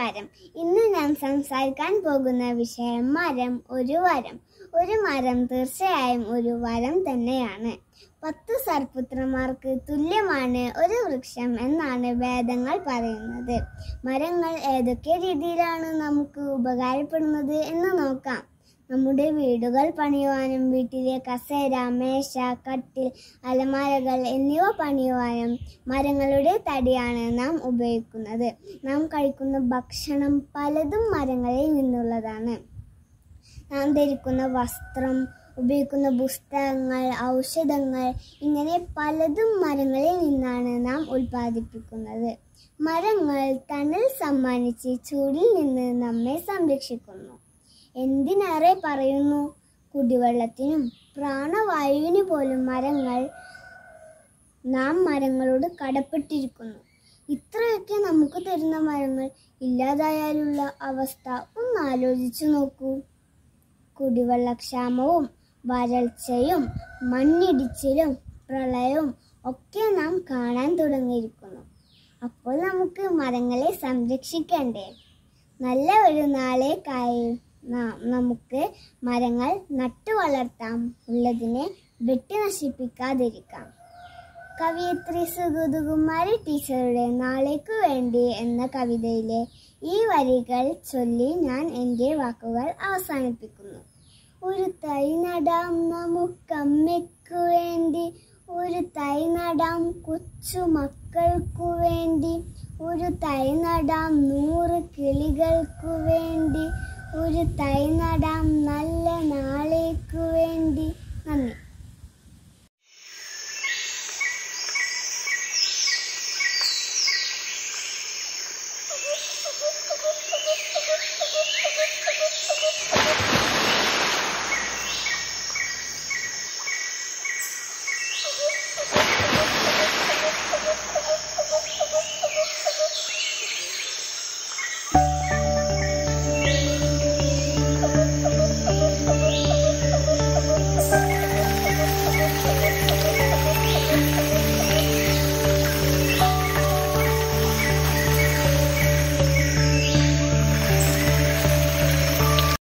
നമസ്കാരം ഇന്ന് ഞാൻ സംസാരിക്കാൻ പോകുന്ന വിഷയം മരം ഒരു വരം ഒരു മരം തീർച്ചയായും ഒരു വരം തന്നെയാണ് പത്ത് സർപുത്രന്മാർക്ക് തുല്യമാണ് ഒരു വൃക്ഷം എന്നാണ് വേദങ്ങൾ പറയുന്നത് മരങ്ങൾ ഏതൊക്കെ രീതിയിലാണ് നമുക്ക് ഉപകാരപ്പെടുന്നത് എന്ന് നോക്കാം നമ്മുടെ വീടുകൾ പണിയുവാനും വീട്ടിലെ കസേര മേശ കട്ടിൽ അലമാരകൾ എന്നിവ പണിയുവാനും മരങ്ങളുടെ തടിയാണ് നാം ഉപയോഗിക്കുന്നത് നാം കഴിക്കുന്ന ഭക്ഷണം പലതും മരങ്ങളിൽ നിന്നുള്ളതാണ് നാം ധരിക്കുന്ന വസ്ത്രം ഉപയോഗിക്കുന്ന പുസ്തകങ്ങൾ ഔഷധങ്ങൾ ഇങ്ങനെ പലതും മരങ്ങളിൽ നിന്നാണ് നാം ഉൽപ്പാദിപ്പിക്കുന്നത് മരങ്ങൾ തണൽ സമ്മാനിച്ച് ചൂടിൽ നിന്ന് നമ്മെ സംരക്ഷിക്കുന്നു എന്തിനേറെ പറയുന്നു കുടിവെള്ളത്തിനും പ്രാണവായുവിന് പോലും മരങ്ങൾ നാം മരങ്ങളോട് കടപ്പെട്ടിരിക്കുന്നു ഇത്രയൊക്കെ നമുക്ക് തരുന്ന മരങ്ങൾ ഇല്ലാതായാലുള്ള അവസ്ഥ ഒന്ന് ആലോചിച്ചു നോക്കൂ കുടിവെള്ളക്ഷാമവും വരൾച്ചയും മണ്ണിടിച്ചിലും പ്രളയവും ഒക്കെ നാം കാണാൻ തുടങ്ങിയിരിക്കുന്നു അപ്പോൾ നമുക്ക് മരങ്ങളെ സംരക്ഷിക്കണ്ടേ നല്ല ഒരു നാളേക്കായി നാം നമുക്ക് മരങ്ങൾ നട്ടു വളർത്താം ഉള്ളതിനെ വെട്ടി നശിപ്പിക്കാതിരിക്കാം കവിയത്രി സുഗതകുമാരി ടീച്ചറുടെ നാളേക്കു വേണ്ടി എന്ന കവിതയിലെ ഈ വരികൾ ചൊല്ലി ഞാൻ എൻ്റെ വാക്കുകൾ അവസാനിപ്പിക്കുന്നു ഒരു തൈ നടാം നമുക്കമ്മയ്ക്കു വേണ്ടി ഒരു തൈ നടാം കൊച്ചുമക്ക